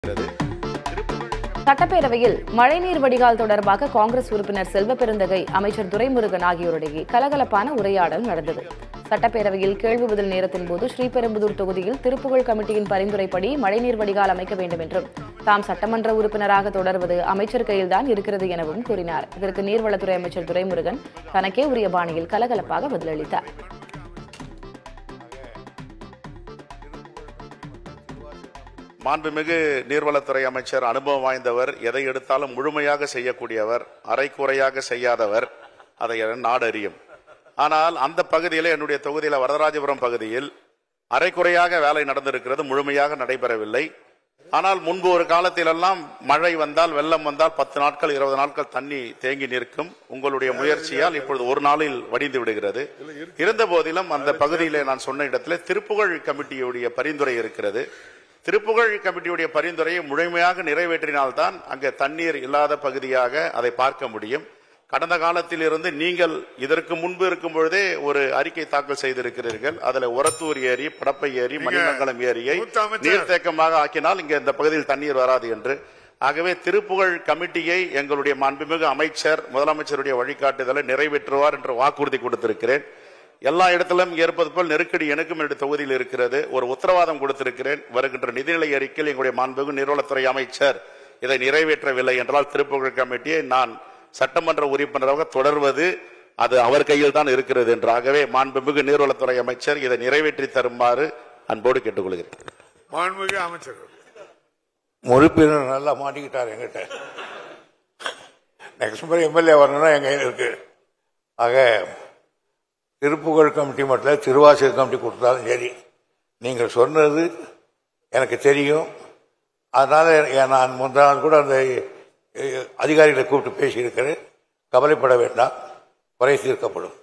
சட்டப்பேரவையில் மழைநீர் வடிகால் தொடர்பாக காங்கிரஸ் உறுப்பினர் செல்வ பெருந்தகை அமைச்சர் துரைமுருகன் ஆகியோரிடையே கலகலப்பான உரையாடல் நடந்தது சட்டப்பேரவையில் கேள்வி பதில் நேரத்தின் போது ஸ்ரீபெரும்புதூர் தொகுதியில் திருப்புகழ் கமிட்டியின் பரிந்துரைப்படி மழைநீர் வடிகால் அமைக்க வேண்டும் என்றும் தாம் சட்டமன்ற உறுப்பினராக தொடர்வது அமைச்சர் கையில்தான் இருக்கிறது எனவும் கூறினார் இதற்கு நீர்வளத்துறை அமைச்சர் துரைமுருகன் தனக்கே உரிய பாணியில் கலகலப்பாக பதிலளித்தார் மாண்புமிகு நீர்வளத்துறை அமைச்சர் அனுபவம் வாய்ந்தவர் எதை எடுத்தாலும் முழுமையாக செய்யக்கூடியவர் அரைக்குறையாக செய்யாதவர் அதை நாடு அறியும் ஆனால் அந்த பகுதியில் என்னுடைய தொகுதியில் வரதராஜபுரம் பகுதியில் அரைக்குறையாக வேலை நடந்திருக்கிறது முழுமையாக நடைபெறவில்லை ஆனால் முன்பு ஒரு காலத்திலெல்லாம் மழை வந்தால் வெள்ளம் வந்தால் பத்து நாட்கள் இருபது நாட்கள் தண்ணி தேங்கி நிற்கும் உங்களுடைய முயற்சியால் இப்பொழுது ஒரு நாளில் வடிந்து விடுகிறது இருந்த போதிலும் அந்த பகுதியிலே நான் சொன்ன இடத்துல திருப்புகழ் கமிட்டியுடைய பரிந்துரை இருக்கிறது திருப்புகழ் கமிட்டியுடைய பரிந்துரையை முழுமையாக நிறைவேற்றினால்தான் அங்கே தண்ணீர் இல்லாத பகுதியாக அதை பார்க்க முடியும் கடந்த காலத்தில் இருந்து நீங்கள் இதற்கு முன்பு இருக்கும் பொழுதே ஒரு அறிக்கை தாக்கல் செய்திருக்கிறீர்கள் அதுல உரத்தூர் ஏரி படப்பை ஏரி மணிமங்கலம் ஏரியை மூத்த அமைச்சர். நீர்த்தேக்கமாக ஆக்கினால் இங்கே இந்த பகுதியில் தண்ணீர் வராது என்று ஆகவே திருப்புகழ் கமிட்டியை எங்களுடைய மாண்புமிகு அமைச்சர் முதலமைச்சருடைய வழிகாட்டுதலை நிறைவேற்றுவார் என்று வாக்குறுதி கொடுத்திருக்கிறேன் எல்லா இடத்திலும் ஏற்பது போல் நெருக்கடி எனக்கும் என்னுடைய தொகுதியில் இருக்கிறது ஒரு உத்தரவாதம் கொடுத்திருக்கிறேன் வருகின்ற நிதிநிலை அறிக்கையில் எங்களுடைய மாண்புமிகு நீர்வளத்துறை அமைச்சர் இதை நிறைவேற்றவில்லை என்றால் திருப்புகழ் கமிட்டியை நான் சட்டமன்ற உறுப்பினராக தொடர்வது அது அவர் கையில் தான் இருக்கிறது என்று ஆகவே மாண்புமிகு நீர்வளத்துறை அமைச்சர் இதை நிறைவேற்றி தருமாறு அன்போடு கேட்டுக்கொள்கிறேன் மாண்புமிகு அமைச்சர் உறுப்பினர் நல்லா மாட்டிக்கிட்டார் எங்கிட்ட நெக்ஸ்ட் முறை எம்எல்ஏ வரணும்னா என் கையில் இருக்கு ஆக திருப்புகழ் கமிட்டி மட்டும் இல்ல, திருவாசக கமிட்டி கொடுத்தாலும் சரி நீங்கள் சொன்னது எனக்கு தெரியும் அதனால எ- நான் முந்தா நாள் கூட அந்த எ, அதிகாரிகளை கூப்பிட்டு பேசியிருக்கிறேன் கவலைப்பட வேண்டாம் குறை தீர்க்கப்படும்